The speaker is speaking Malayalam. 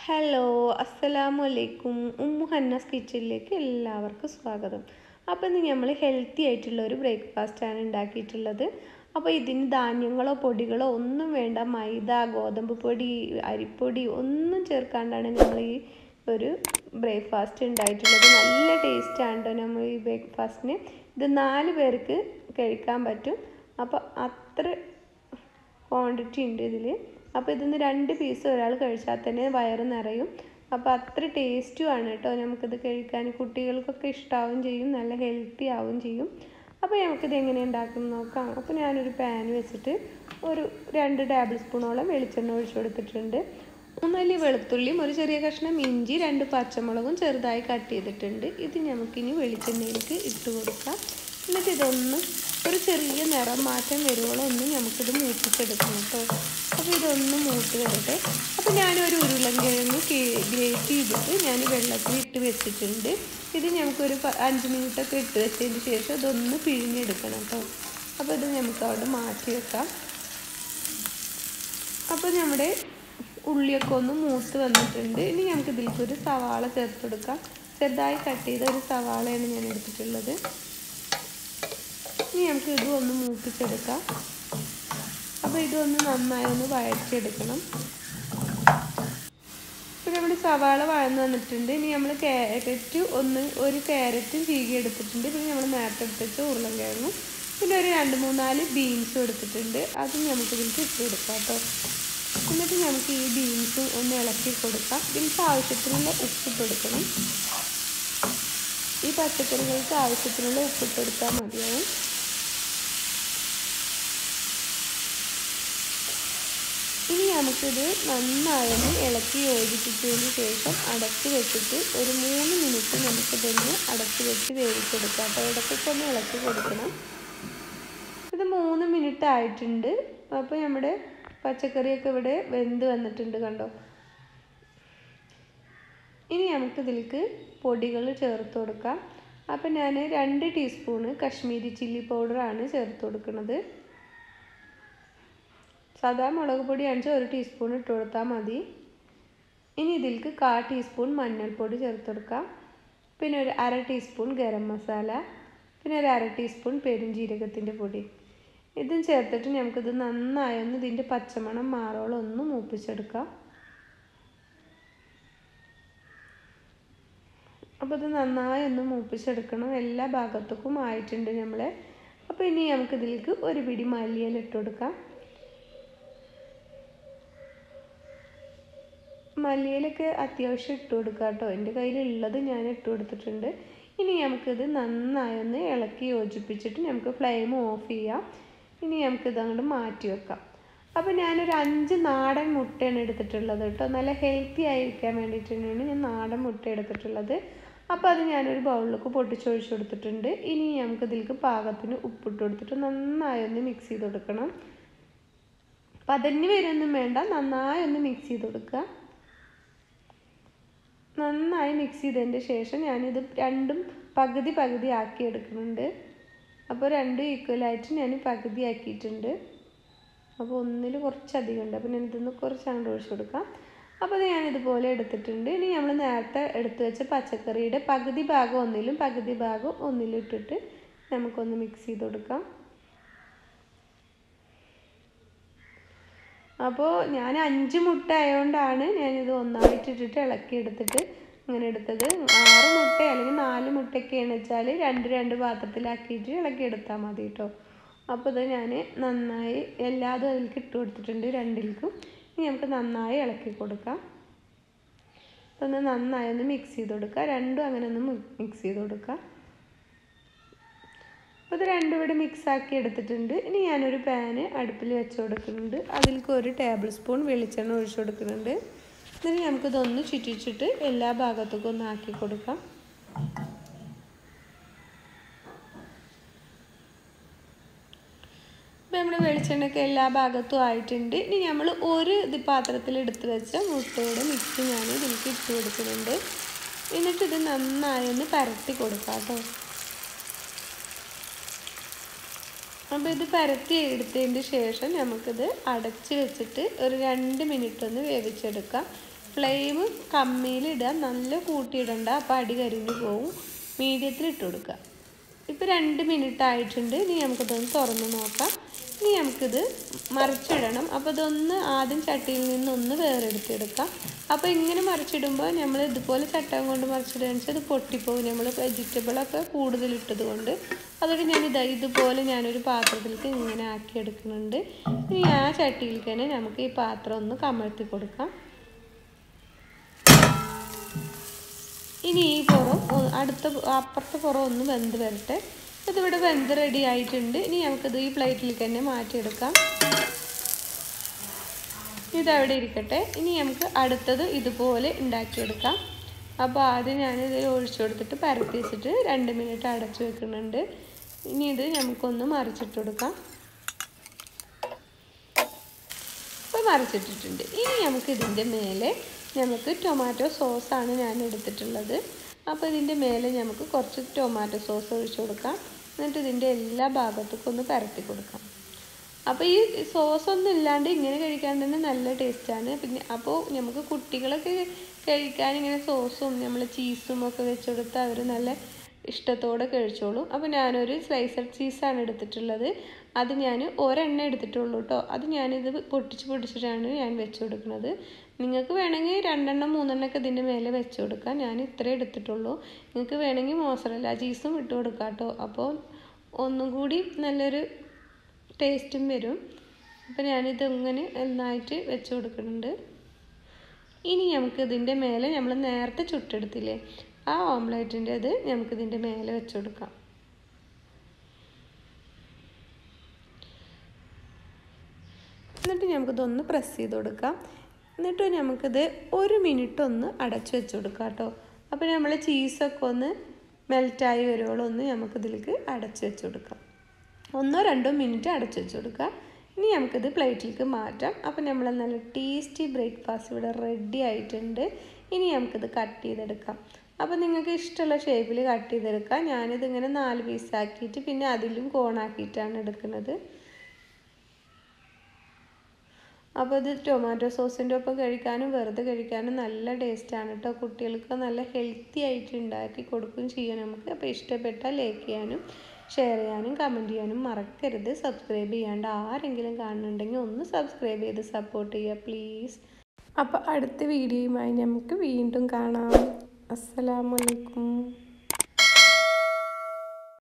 ഹലോ അസ്സലാമു അലൈക്കും ഉമ്മു ഹന്നാസ് കിച്ചണിലേക്ക് എല്ലാവർക്കും സ്വാഗതം അപ്പോൾ ഇന്ന് നമ്മൾ ഹെൽത്തി ആയിട്ടുള്ള ഒരു ബ്രേക്ക്ഫാസ്റ്റാണ് ഉണ്ടാക്കിയിട്ടുള്ളത് അപ്പോൾ ഇതിന് ധാന്യങ്ങളോ പൊടികളോ ഒന്നും വേണ്ട മൈദ ഗോതമ്പ് പൊടി അരിപ്പൊടി ഒന്നും ചേർക്കാണ്ടാണ് നമ്മൾ ഈ ഒരു ബ്രേക്ക്ഫാസ്റ്റ് ഉണ്ടായിട്ടുള്ളത് നല്ല ടേസ്റ്റാണ് കേട്ടോ നമ്മൾ ഈ ബ്രേക്ക്ഫാസ്റ്റിന് ഇത് നാല് പേർക്ക് കഴിക്കാൻ പറ്റും അപ്പോൾ അത്ര ക്വാണ്ടിറ്റി ഉണ്ട് ഇതിൽ അപ്പോൾ ഇതിന്ന് രണ്ട് പീസ് ഒരാൾ കഴിച്ചാൽ തന്നെ വയറ് നിറയും അപ്പോൾ അത്ര ടേസ്റ്റും ആണ് കേട്ടോ നമുക്കിത് കഴിക്കാൻ കുട്ടികൾക്കൊക്കെ ഇഷ്ടാവും ചെയ്യും നല്ല ഹെൽത്തി ആവും ചെയ്യും അപ്പോൾ നമുക്കിത് എങ്ങനെ ഉണ്ടാക്കും നോക്കാം അപ്പോൾ ഞാനൊരു പാൻ വെച്ചിട്ട് ഒരു രണ്ട് ടേബിൾ സ്പൂണോളം വെളിച്ചെണ്ണ ഒഴിച്ചു കൊടുത്തിട്ടുണ്ട് മൂന്നല്ലി വെളുത്തുള്ളിയും ഒരു ചെറിയ കഷ്ണം ഇഞ്ചി രണ്ട് പച്ചമുളകും ചെറുതായി കട്ട് ചെയ്തിട്ടുണ്ട് ഇത് നമുക്കിനി വെളിച്ചെണ്ണയിലേക്ക് ഇട്ട് കൊടുക്കാം എന്നിട്ട് ഇതൊന്ന് ഒരു ചെറിയ നിറം മാറ്റം വരുവോളം ഒന്ന് നമുക്കിത് മൂപ്പിച്ചെടുക്കണം കേട്ടോ അപ്പോൾ ഇതൊന്ന് മൂത്ത് വരട്ടെ അപ്പോൾ ഞാനൊരു ഉരുളൻകിഴങ്ങ് ഗ്രേറ്റ് ചെയ്തിട്ട് ഞാൻ വെള്ളത്തിൽ ഇട്ട് വെച്ചിട്ടുണ്ട് ഇത് നമുക്കൊരു അഞ്ച് മിനിറ്റൊക്കെ ഇട്ട് വെച്ചതിന് ശേഷം ഇതൊന്ന് പിഴിഞ്ഞെടുക്കണം കേട്ടോ അപ്പോൾ ഇത് നമുക്ക് അവിടെ മാറ്റി വെക്കാം അപ്പോൾ നമ്മുടെ ഉള്ളിയൊക്കെ ഒന്ന് മൂത്ത് വന്നിട്ടുണ്ട് ഇനി നമുക്ക് ഇതിലേക്ക് ഒരു സവാള ചേർത്ത് കൊടുക്കാം ചെറുതായി കട്ട് ചെയ്ത ഒരു സവാളയാണ് ഞാൻ എടുത്തിട്ടുള്ളത് ഇനി നമുക്ക് ഇതും ഒന്ന് മൂപ്പിച്ചെടുക്കാം അപ്പോൾ ഇതൊന്ന് നന്നായി ഒന്ന് വഴച്ചെടുക്കണം ഇപ്പോൾ നമ്മുടെ സവാള വഴന്ന് വന്നിട്ടുണ്ട് ഇനി നമ്മൾ ക്യാരറ്റ് ഒന്ന് ഒരു ക്യാരറ്റും ചീകി എടുത്തിട്ടുണ്ട് പിന്നെ നമ്മൾ നേരത്തെ എടുത്തിട്ട് ഉരുളൻകിഴങ്ങും പിന്നെ ഒരു രണ്ട് മൂന്നാല് ബീൻസും എടുത്തിട്ടുണ്ട് അതും നമുക്ക് ഇതിലേക്ക് ഇട്ട് കൊടുക്കാം കേട്ടോ എന്നിട്ട് നമുക്ക് ഈ ബീൻസും ഒന്ന് ഇളക്കി കൊടുക്കാം ബീൻസ് ആവശ്യത്തിനുള്ള ഉപ്പിട്ട് കൊടുക്കണം ഈ പച്ചക്കറികൾക്ക് ആവശ്യത്തിനുള്ള ഉപ്പിട്ട് കൊടുത്താൽ മതിയാവും ഇനി നമുക്കിത് നന്നായൊന്ന് ഇളക്കി യോജിപ്പിച്ചതിന് ശേഷം അടച്ച് വെച്ചിട്ട് ഒരു മൂന്ന് മിനിറ്റ് നമുക്കിതൊന്ന് അടച്ച് വെച്ച് വേവിച്ചെടുക്കാം അപ്പോൾ ഇടയ്ക്കൊക്കെ ഒന്ന് ഇളക്കി കൊടുക്കണം ഇത് മൂന്ന് മിനിറ്റ് ആയിട്ടുണ്ട് അപ്പോൾ നമ്മുടെ പച്ചക്കറിയൊക്കെ ഇവിടെ വെന്ത് വന്നിട്ടുണ്ട് കണ്ടോ ഇനി നമുക്കിതിലേക്ക് പൊടികൾ ചേർത്ത് കൊടുക്കാം അപ്പം ഞാൻ രണ്ട് ടീസ്പൂണ് കശ്മീരി ചില്ലി പൗഡറാണ് ചേർത്ത് കൊടുക്കുന്നത് സാധാ മുളക് പൊടിയാണെന്ന് ഒരു ടീസ്പൂൺ ഇട്ട് കൊടുത്താൽ മതി ഇനി ഇതിലേക്ക് കാ ടീസ്പൂൺ മഞ്ഞൾപ്പൊടി ചേർത്ത് കൊടുക്കാം പിന്നെ ഒരു അര ടീസ്പൂൺ ഗരം മസാല പിന്നെ ഒരു അര ടീസ്പൂൺ പെരുംജീരകത്തിൻ്റെ പൊടി ഇതും ചേർത്തിട്ട് നമുക്കിത് നന്നായി ഒന്ന് ഇതിൻ്റെ പച്ചമണം മാറോളം ഒന്ന് മൂപ്പിച്ചെടുക്കാം അപ്പോൾ ഇത് നന്നായി ഒന്ന് മൂപ്പിച്ചെടുക്കണം എല്ലാ ഭാഗത്തേക്കും ആയിട്ടുണ്ട് നമ്മൾ അപ്പോൾ ഇനി നമുക്കിതിലേക്ക് ഒരു പിടി മല്ലിയില ഇട്ട് കൊടുക്കാം മല്ലിയിലൊക്കെ അത്യാവശ്യം ഇട്ട് കൊടുക്കുക കേട്ടോ എൻ്റെ കയ്യിലുള്ളത് ഞാൻ ഇട്ട് കൊടുത്തിട്ടുണ്ട് ഇനി നമുക്കിത് നന്നായി ഒന്ന് ഇളക്കി യോജിപ്പിച്ചിട്ട് നമുക്ക് ഫ്ലെയിം ഓഫ് ചെയ്യാം ഇനി നമുക്കിത് അങ്ങോട്ട് മാറ്റി വെക്കാം അപ്പോൾ ഞാനൊരു അഞ്ച് നാടൻ മുട്ടയാണ് എടുത്തിട്ടുള്ളത് കേട്ടോ നല്ല ഹെൽത്തി ആയിരിക്കാൻ വേണ്ടിയിട്ടാണ് ഞാൻ നാടൻ മുട്ട എടുത്തിട്ടുള്ളത് അപ്പോൾ അത് ഞാനൊരു ബൗളിലേക്ക് പൊട്ടിച്ചൊഴിച്ച് കൊടുത്തിട്ടുണ്ട് ഇനി നമുക്ക് ഇതിലേക്ക് പാകത്തിന് ഉപ്പിട്ട് കൊടുത്തിട്ട് നന്നായി ഒന്ന് മിക്സ് ചെയ്ത് കൊടുക്കണം പതഞ്ഞ് വരുമൊന്നും വേണ്ട നന്നായി ഒന്ന് മിക്സ് ചെയ്ത് കൊടുക്കുക നന്നായി മിക്സ് ചെയ്തതിൻ്റെ ശേഷം ഞാനിത് രണ്ടും പകുതി പകുതി ആക്കി എടുക്കുന്നുണ്ട് അപ്പോൾ രണ്ടും ഈക്വലായിട്ട് ഞാൻ പകുതി ആക്കിയിട്ടുണ്ട് അപ്പോൾ ഒന്നിൽ കുറച്ചധികം ഉണ്ട് അപ്പോൾ ഞാൻ ഇതൊന്ന് കുറച്ച് അങ്ങോട്ട് ഒഴിച്ചു കൊടുക്കാം അപ്പോൾ അത് ഞാനിതുപോലെ എടുത്തിട്ടുണ്ട് ഇനി നമ്മൾ നേരത്തെ എടുത്തു വെച്ച പച്ചക്കറിയുടെ പകുതി ഭാഗം ഒന്നിലും പകുതി ഭാഗം ഒന്നിലും ഇട്ടിട്ട് നമുക്കൊന്ന് മിക്സ് ചെയ്ത് കൊടുക്കാം അപ്പോൾ ഞാൻ അഞ്ച് മുട്ട ആയതുകൊണ്ടാണ് ഞാനിത് ഒന്നായിട്ട് ഇട്ടിട്ട് ഇളക്കി എടുത്തിട്ട് ഇങ്ങനെ എടുത്തത് ആറ് മുട്ട അല്ലെങ്കിൽ നാല് മുട്ടയൊക്കെയാണ് വെച്ചാൽ രണ്ട് രണ്ട് പാത്രത്തിലാക്കിയിട്ട് ഇളക്കി എടുത്താൽ മതി കേട്ടോ അപ്പോൾ ഇത് ഞാൻ നന്നായി എല്ലാതും അതിലേക്ക് ഇട്ട് കൊടുത്തിട്ടുണ്ട് രണ്ടിൽക്കും ഇനി നമുക്ക് നന്നായി ഇളക്കി കൊടുക്കാം ഒന്ന് നന്നായി ഒന്ന് മിക്സ് ചെയ്ത് കൊടുക്കുക രണ്ടും അങ്ങനെ ഒന്ന് മിക്സ് ചെയ്ത് കൊടുക്കുക അപ്പോൾ ഇത് രണ്ടും ഇവിടെ മിക്സ് ആക്കി എടുത്തിട്ടുണ്ട് ഇനി ഞാനൊരു പാന് അടുപ്പിൽ വെച്ച് കൊടുക്കുന്നുണ്ട് അതിലേക്ക് ഒരു ടേബിൾ സ്പൂൺ വെളിച്ചെണ്ണ ഒഴിച്ചു കൊടുക്കുന്നുണ്ട് എന്നിട്ട് നമുക്കിതൊന്ന് ചുറ്റിച്ചിട്ട് എല്ലാ ഭാഗത്തേക്കും ഒന്ന് ആക്കി കൊടുക്കാം ഇപ്പോൾ നമ്മുടെ വെളിച്ചെണ്ണയൊക്കെ എല്ലാ ഭാഗത്തും ആയിട്ടുണ്ട് ഇനി നമ്മൾ ഒരു ഇത് പാത്രത്തിൽ എടുത്ത് വെച്ച മുട്ടയുടെ മിക്സ് ഞാൻ ഇതിലേക്ക് ഇട്ട് കൊടുക്കുന്നുണ്ട് എന്നിട്ട് ഇത് നന്നായി ഒന്ന് പരത്തി കൊടുക്കാം കേട്ടോ അപ്പോൾ ഇത് പരത്തി എടുത്തതിന് ശേഷം നമുക്കിത് അടച്ച് വെച്ചിട്ട് ഒരു രണ്ട് മിനിറ്റ് ഒന്ന് വേവിച്ചെടുക്കാം ഫ്ലെയിം കമ്മിയിലിടുക നല്ല കൂട്ടിയിടണ്ട അപ്പോൾ അടി കരിഞ്ഞു പോവും മീഡിയത്തിൽ ഇട്ട് കൊടുക്കുക ഇപ്പോൾ രണ്ട് മിനിറ്റ് ആയിട്ടുണ്ട് ഇനി നമുക്കിതൊന്ന് തുറന്ന് നോക്കാം ഇനി നമുക്കിത് മറിച്ചിടണം അപ്പോൾ ഇതൊന്ന് ആദ്യം ചട്ടിയിൽ നിന്നൊന്ന് വേറെടുത്തെടുക്കാം അപ്പോൾ ഇങ്ങനെ മറിച്ചിടുമ്പോൾ നമ്മൾ ഇതുപോലെ ചട്ടകം കൊണ്ട് മറിച്ചിടുകയെന്ന് വെച്ചാൽ ഇത് പൊട്ടിപ്പോകും നമ്മൾ വെജിറ്റബിളൊക്കെ കൂടുതൽ ഇട്ടത് കൊണ്ട് അതുകൊണ്ട് ഞാൻ ഇതാ ഇതുപോലെ ഞാനൊരു പാത്രത്തിലേക്ക് ഇങ്ങനെ ആക്കി എടുക്കുന്നുണ്ട് ഇനി ആ ചട്ടിയിലേക്ക് തന്നെ നമുക്ക് ഈ പാത്രം ഒന്ന് കമഴ്ത്തി കൊടുക്കാം ഇനി ഈ പുറം അടുത്ത അപ്പുറത്തെ പുറം ഒന്ന് വെന്ത് വരട്ടെ ഇതിവിടെ വെന്ത് റെഡി ആയിട്ടുണ്ട് ഇനി നമുക്കിത് ഈ പ്ലേറ്റിലേക്ക് തന്നെ മാറ്റിയെടുക്കാം ഇതവിടെ ഇരിക്കട്ടെ ഇനി നമുക്ക് അടുത്തത് ഇതുപോലെ ഉണ്ടാക്കിയെടുക്കാം അപ്പോൾ ആദ്യം ഞാനിത് ഒഴിച്ചു കൊടുത്തിട്ട് പരത്തി വെച്ചിട്ട് രണ്ട് മിനിറ്റ് അടച്ചു വെക്കുന്നുണ്ട് ഇനി ഇത് നമുക്കൊന്ന് മറിച്ചിട്ട് കൊടുക്കാം ഇപ്പോൾ മറിച്ചിട്ടിട്ടുണ്ട് ഇനി നമുക്ക് ഇതിൻ്റെ മേലെ നമുക്ക് ടൊമാറ്റോ സോസാണ് ഞാൻ എടുത്തിട്ടുള്ളത് അപ്പോൾ ഇതിൻ്റെ മേലെ നമുക്ക് കുറച്ച് ടൊമാറ്റോ സോസ് ഒഴിച്ചു കൊടുക്കാം എന്നിട്ട് ഇതിൻ്റെ എല്ലാ ഭാഗത്തേക്കും ഒന്ന് പരത്തി കൊടുക്കാം അപ്പോൾ ഈ സോസ് ഒന്നും ഇല്ലാണ്ട് ഇങ്ങനെ കഴിക്കാൻ തന്നെ നല്ല ടേസ്റ്റാണ് പിന്നെ അപ്പോൾ നമുക്ക് കുട്ടികളൊക്കെ കഴിക്കാൻ ഇങ്ങനെ സോസും നമ്മൾ ചീസും ഒക്കെ വെച്ച് കൊടുത്ത് അവർ നല്ല ഇഷ്ടത്തോടെ കഴിച്ചോളും അപ്പോൾ ഞാനൊരു സ്ലൈസർ ചീസാണ് എടുത്തിട്ടുള്ളത് അത് ഞാൻ ഒരെണ്ണ എടുത്തിട്ടുള്ളൂ കേട്ടോ അത് ഞാനിത് പൊട്ടിച്ച് പൊട്ടിച്ചിട്ടാണ് ഞാൻ വെച്ച് കൊടുക്കുന്നത് നിങ്ങൾക്ക് വേണമെങ്കിൽ രണ്ടെണ്ണം മൂന്നെണ്ണം ഒക്കെ ഇതിൻ്റെ മേലെ വെച്ച് കൊടുക്കാം ഞാൻ ഇത്രേ എടുത്തിട്ടുള്ളൂ നിങ്ങൾക്ക് വേണമെങ്കിൽ മോസറല്ല ചീസും ഇട്ട് കൊടുക്കാം കേട്ടോ അപ്പോൾ ഒന്നും കൂടി നല്ലൊരു ടേസ്റ്റും വരും അപ്പോൾ ഞാനിത് ഇങ്ങനെ നന്നായിട്ട് വെച്ച് കൊടുക്കുന്നുണ്ട് ഇനി നമുക്ക് ഇതിൻ്റെ മേലെ നമ്മൾ നേരത്തെ ചുട്ടെടുത്തില്ലേ ആ ഓംലേറ്റിൻ്റെ അത് നമുക്കിതിൻ്റെ മേലെ വെച്ച് കൊടുക്കാം എന്നിട്ട് നമുക്കിതൊന്ന് പ്രസ് ചെയ്ത് കൊടുക്കാം എന്നിട്ട് നമുക്കിത് ഒരു മിനിറ്റ് ഒന്ന് അടച്ചു വെച്ച് കൊടുക്കാം കേട്ടോ അപ്പോൾ നമ്മൾ ചീസൊക്കെ ഒന്ന് മെൽറ്റായി വരുവോളം ഒന്ന് നമുക്കിതിലേക്ക് അടച്ചു വെച്ച് കൊടുക്കാം ഒന്നോ രണ്ടോ മിനിറ്റ് അടച്ചു വെച്ച് കൊടുക്കുക ഇനി നമുക്കിത് പ്ലേറ്റിലേക്ക് മാറ്റാം അപ്പോൾ നമ്മൾ നല്ല ടേസ്റ്റി ബ്രേക്ക്ഫാസ്റ്റ് ഇവിടെ റെഡി ആയിട്ടുണ്ട് ഇനി നമുക്കിത് കട്ട് ചെയ്തെടുക്കാം അപ്പോൾ നിങ്ങൾക്ക് ഇഷ്ടമുള്ള ഷേപ്പിൽ കട്ട് ചെയ്തെടുക്കാം ഞാനിതിങ്ങനെ നാല് പീസാക്കിയിട്ട് പിന്നെ അതിലും കോണാക്കിയിട്ടാണ് എടുക്കുന്നത് അപ്പോൾ ഇത് ടൊമാറ്റോ സോസിൻ്റെ ഒപ്പം കഴിക്കാനും വെറുതെ കഴിക്കാനും നല്ല ടേസ്റ്റാണ് കേട്ടോ കുട്ടികൾക്ക് നല്ല ഹെൽത്തി ആയിട്ട് ഉണ്ടാക്കി കൊടുക്കുകയും ചെയ്യാം നമുക്ക് അപ്പോൾ ഇഷ്ടപ്പെട്ടാൽ ലൈക്ക് ചെയ്യാനും ഷെയർ ചെയ്യാനും കമൻറ്റ് ചെയ്യാനും മറക്കരുത് സബ്സ്ക്രൈബ് ചെയ്യാണ്ട് ആരെങ്കിലും കാണുന്നുണ്ടെങ്കിൽ ഒന്ന് സബ്സ്ക്രൈബ് ചെയ്ത് സപ്പോർട്ട് ചെയ്യുക പ്ലീസ് അപ്പോൾ അടുത്ത വീഡിയോയുമായി നമുക്ക് വീണ്ടും കാണാം അസ്സലാമലൈക്കും